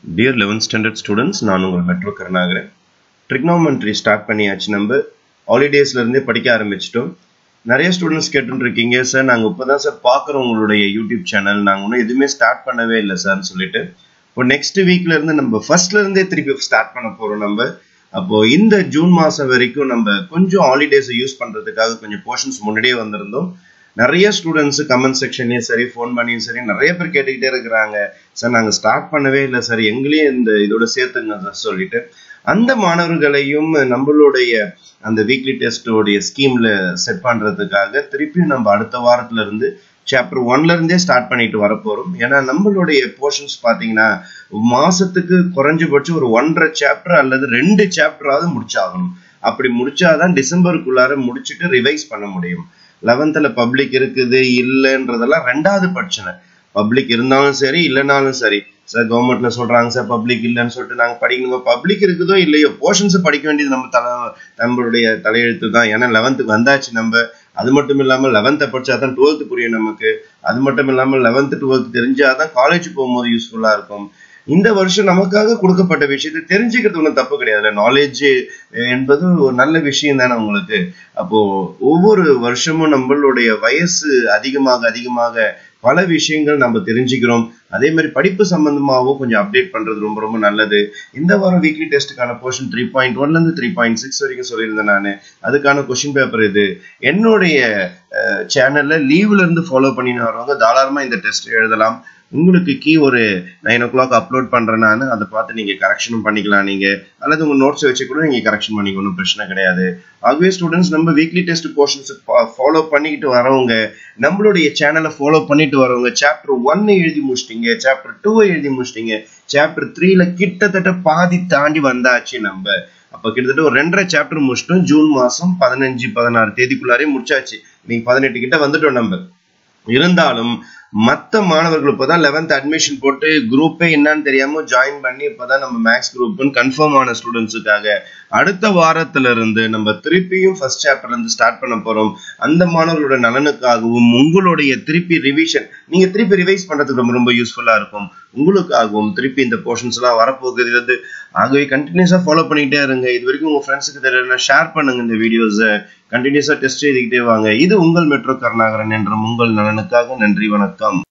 dear eleventh standard students நான் உங்கள் metro Karunakaran trigonometry start பண்ணியாச்சு நம்ம ஹாலிடேஸ்லேருந்தே படிக்க ஆரம்பிச்சிட்டோம் நிறைய ஸ்டூடெண்ட்ஸ் கேட்டுட்டு இருக்கீங்க சார் நாங்கள் இப்போ தான் சார் பார்க்குறோம் உங்களுடைய யூடியூப் சேனல் நாங்கள் இன்னும் எதுவுமே ஸ்டார்ட் பண்ணவே இல்லை சார்னு சொல்லிட்டு இப்போ நெக்ஸ்ட் வீக்ல இருந்து நம்ம ஃபர்ஸ்ட்ல இருந்தே திருப்பி ஸ்டார்ட் பண்ண போறோம் நம்ம அப்போ இந்த ஜூன் மாசம் வரைக்கும் நம்ம கொஞ்சம் ஹாலிடேஸை யூஸ் பண்றதுக்காக கொஞ்சம் போர்ஷன்ஸ் முன்னாடியே வந்திருந்தோம் நிறைய ஸ்டூடெண்ட்ஸ் கமெண்ட் செக்ஷன்லயும் சரி ஃபோன் பண்ணியும் சரி நிறைய பேர் கேட்டுக்கிட்டே இருக்கிறாங்க சார் நாங்கள் ஸ்டார்ட் பண்ணவே இல்லை சார் எங்களையும் இந்த இதோட சேர்த்துங்க சார் சொல்லிட்டு அந்த மாணவர்களையும் நம்மளுடைய அந்த வீக்லி டெஸ்டோடைய ஸ்கீம்ல செட் பண்றதுக்காக திருப்பியும் நம்ம அடுத்த வாரத்துல இருந்து சாப்டர் ஒன்ல இருந்தே ஸ்டார்ட் பண்ணிட்டு வரப்போறோம் ஏன்னா நம்மளுடைய போர்ஷன்ஸ் பாத்தீங்கன்னா மாசத்துக்கு குறைஞ்சபட்சம் ஒரு ஒன்றரை சாப்டர் அல்லது ரெண்டு சாப்டராவது முடிச்சாகணும் அப்படி முடிச்சாதான் டிசம்பருக்குள்ளார முடிச்சுட்டு ரிவைஸ் பண்ண முடியும் லெவன்த்ல பப்ளிக் இருக்குது இல்லைன்றதெல்லாம் ரெண்டாவது பிரச்சனை பப்ளிக் இருந்தாலும் சரி இல்லைனாலும் சரி சார் கவர்மெண்ட்ல சொல்றாங்க சார் பப்ளிக் இல்லைன்னு சொல்லிட்டு நாங்க படிக்கணும் பப்ளிக் இருக்குதோ இல்லையோ போர்ஷன்ஸ் படிக்க வேண்டியது நம்ம தலை நம்மளுடைய தலையெழுத்து தான் ஏன்னா லெவன்த்துக்கு வந்தாச்சு நம்ம அது மட்டும் இல்லாம லெவன்த்தை படிச்சா தான் டுவெல்த்து புரியும் நமக்கு அது மட்டும் இல்லாம லெவன்த்து டுவெல்த் தெரிஞ்சாதான் காலேஜ் போகும்போது யூஸ்ஃபுல்லா இருக்கும் இந்த வருஷம் நமக்காக கொடுக்கப்பட்ட விஷயத்தை தெரிஞ்சுக்கிறது ஒன்றும் தப்பு கிடையாது நாலேஜ் என்பது ஒரு நல்ல விஷயம் தானே உங்களுக்கு அப்போ ஒவ்வொரு வருஷமும் நம்மளுடைய வயசு அதிகமாக அதிகமாக பல விஷயங்கள் நம்ம தெரிஞ்சுக்கிறோம் அதே மாதிரி படிப்பு சம்பந்தமாகவும் கொஞ்சம் அப்டேட் பண்றது ரொம்ப ரொம்ப நல்லது இந்த வாரம் வீக்லி டெஸ்ட்டுக்கான போர்ஷன் த்ரீ பாயிண்ட் ஒன்ல இருந்து த்ரீ பாயிண்ட் சிக்ஸ் வரைக்கும் சொல்லியிருந்தேன் நான் அதுக்கான கொஸ்டின் பேப்பர் இது என்னுடைய சேனல்ல லீவ்ல இருந்து ஃபாலோ பண்ணின்னு வரவங்க தாராளமா இந்த டெஸ்ட் எழுதலாம் உங்களுக்கு கீ ஒரு நைன் ஓ கிளாக் அப்லோட் பண்றேன் நான் அதை பார்த்து நீங்க கரெக்ஷனும் பண்ணிக்கலாம் நீங்க அல்லது உங்க நோட்ஸ் வச்சு கூட நீங்க கரெக்ஷன் பண்ணிக்க ஒன்றும் பிரச்சனை கிடையாது ஆகவே ஸ்டூடெண்ட்ஸ் நம்ம வீக்லி டெஸ்ட் போர்ஷன்ஸ் ஃபாலோ பண்ணிக்கிட்டு வரவங்க நம்மளுடைய சேனலை ஃபாலோ பண்ணிட்டு வரவங்க சாப்டர் ஒன் எழுதி முடிச்சிட்டீங்க சாப்டர் டூ எழுதி முடிச்சிட்டீங்க சாப்டர் த்ரீல கிட்டத்தட்ட பாதி தாண்டி வந்தாச்சு நம்ம அப்ப கிட்டத்தட்ட ஒரு ரெண்டரை சாப்டர் முடிச்சிட்டோம் ஜூன் மாசம் பதினஞ்சு பதினாறு தேதிக்குள்ளாரே முடிச்சாச்சு நீங்க பதினெட்டு கிட்ட வந்துட்டோம் நம்ம இருந்தாலும் மற்ற மாணவர்கள் இப்போதான் லெவன்த் அட்மிஷன் போட்டு குரூப்பே என்னன்னு தெரியாம ஜாயின் பண்ணி இப்போதான் நம்ம மேக்ஸ் குரூப்னு கன்ஃபார்ம் ஆன ஸ்டூடெண்ட்ஸுக்காக அடுத்த வாரத்துல இருந்து நம்ம திருப்பியும் ஃபர்ஸ்ட் சாப்டர்ல இருந்து ஸ்டார்ட் பண்ண போறோம் அந்த மாணவர்களோட நலனுக்காகவும் உங்களுடைய திருப்பி ரிவிஷன் நீங்க திருப்பி ரிவைஸ் பண்றதுக்கு ரொம்ப ரொம்ப யூஸ்ஃபுல்லா இருக்கும் உங்களுக்காகவும் திருப்பி இந்த போர்ஷன்ஸ் எல்லாம் வரப்போகுது வந்து ஆகவே கண்டினியூஸா ஃபாலோ பண்ணிக்கிட்டே இருங்க இது வரைக்கும் உங்க ஃப்ரெண்ட்ஸுக்கு தெரியல ஷேர் பண்ணுங்க இந்த வீடியோஸை கண்டினியூஸா டெஸ்ட் எழுதிக்கிட்டே வாங்க இது உங்கள் மெட்ரோ கருணாகரன் என்ற உங்கள் நலனுக்காக நன்றி வணக்கம்